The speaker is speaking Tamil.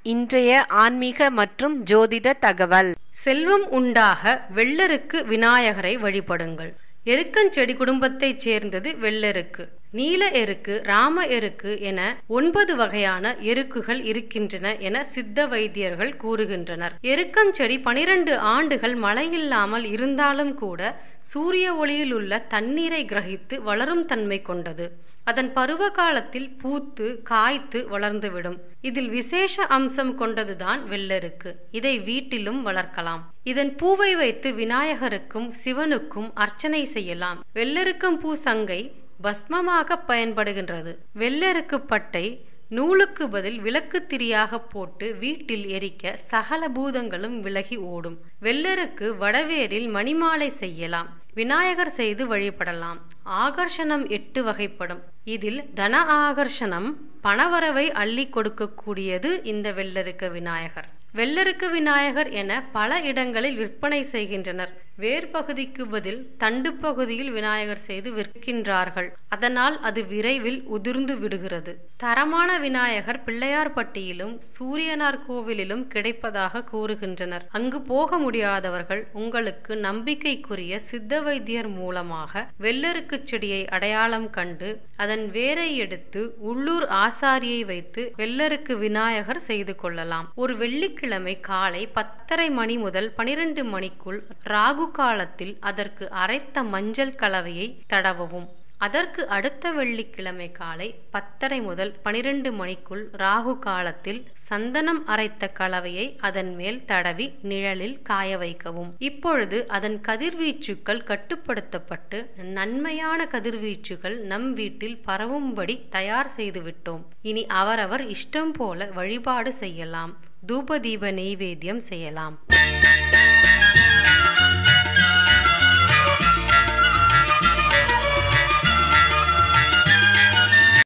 இன்றைய ஆன்மீக மற்றும் ஜோதிட தகவல் செல்வம் உண்டாக வெள்ளருக்கு விநாயகரை வழிபடுங்கள் எருக்கஞ்செடி குடும்பத்தைச் சேர்ந்தது வெள்ளெருக்கு நீல எருக்கு ராம எருக்கு என ஒன்பது வகையான எருக்குகள் இருக்கின்றன என சித்த வைத்தியர்கள் கூறுகின்றனர் எருக்கம் செடி பனிரெண்டு ஆண்டுகள் மழையில்லாமல் இருந்தாலும் கூட சூரிய ஒளியில் உள்ள தண்ணீரை கிரகித்து வளரும் தன்மை கொண்டது அதன் பருவ காலத்தில் பூத்து காய்த்து வளர்ந்துவிடும் இதில் விசேஷ அம்சம் கொண்டதுதான் வெள்ளெருக்கு இதை வீட்டிலும் வளர்க்கலாம் இதன் பூவை வைத்து விநாயகருக்கும் சிவனுக்கும் அர்ச்சனை செய்யலாம் வெள்ளெருக்கம் பூ சங்கை பஸ்மமாக பயன்படுகின்றது வெள்ளெருக்கு பட்டை நூலுக்கு பதில் விளக்கு திரியாக போட்டு வீட்டில் எரிக்க சகல பூதங்களும் விலகி ஓடும் வெள்ளருக்கு வடவேரில் மணிமாலை செய்யலாம் விநாயகர் செய்து வழிபடலாம் ஆகர்ஷணம் எட்டு வகைப்படும் இதில் தன ஆகர்ஷணம் பணவரவை அள்ளி கொடுக்கக்கூடியது இந்த வெள்ளருக்க விநாயகர் வெள்ளருக்கு விநாயகர் என பல இடங்களில் விற்பனை செய்கின்றனர் வேர் பகுதிக்கு பதில் தண்டு பகுதியில் விநாயகர் செய்து விற்கின்றார்கள் அதனால் அது விரைவில் உதிர்ந்து விடுகிறது தரமான விநாயகர் பிள்ளையார்பட்டியிலும் சூரியனார் கோவிலிலும் கிடைப்பதாக கூறுகின்றனர் அங்கு போக முடியாதவர்கள் உங்களுக்கு நம்பிக்கைக்குரிய சித்த வைத்தியர் மூலமாக வெள்ளருக்கு செடியை அடையாளம் கண்டு அதன் வேரை எடுத்து உள்ளூர் ஆசாரியை வைத்து வெள்ளருக்கு விநாயகர் செய்து கொள்ளலாம் ஒரு வெள்ளிக்கிழமை காலை பத்தரை மணி முதல் பனிரெண்டு மணிக்குள் ராகு காலத்தில் அதற்கு அரைத்த மஞ்சள் கலவையை தடவவும் அதற்கு அடுத்த வெள்ளிக்கிழமை காலை பத்தரை முதல் பனிரெண்டு மணிக்குள் ராகு காலத்தில் சந்தனம் அரைத்த கலவையை அதன் மேல் தடவி நிழலில் காய வைக்கவும் இப்பொழுது அதன் கதிர்வீச்சுக்கள் கட்டுப்படுத்தப்பட்டு நன்மையான கதிர்வீச்சுகள் நம் வீட்டில் பரவும்படி தயார் செய்து விட்டோம் இனி அவரவர் இஷ்டம் போல வழிபாடு செய்யலாம் தூபதீப நெய்வேத்தியம் செய்யலாம்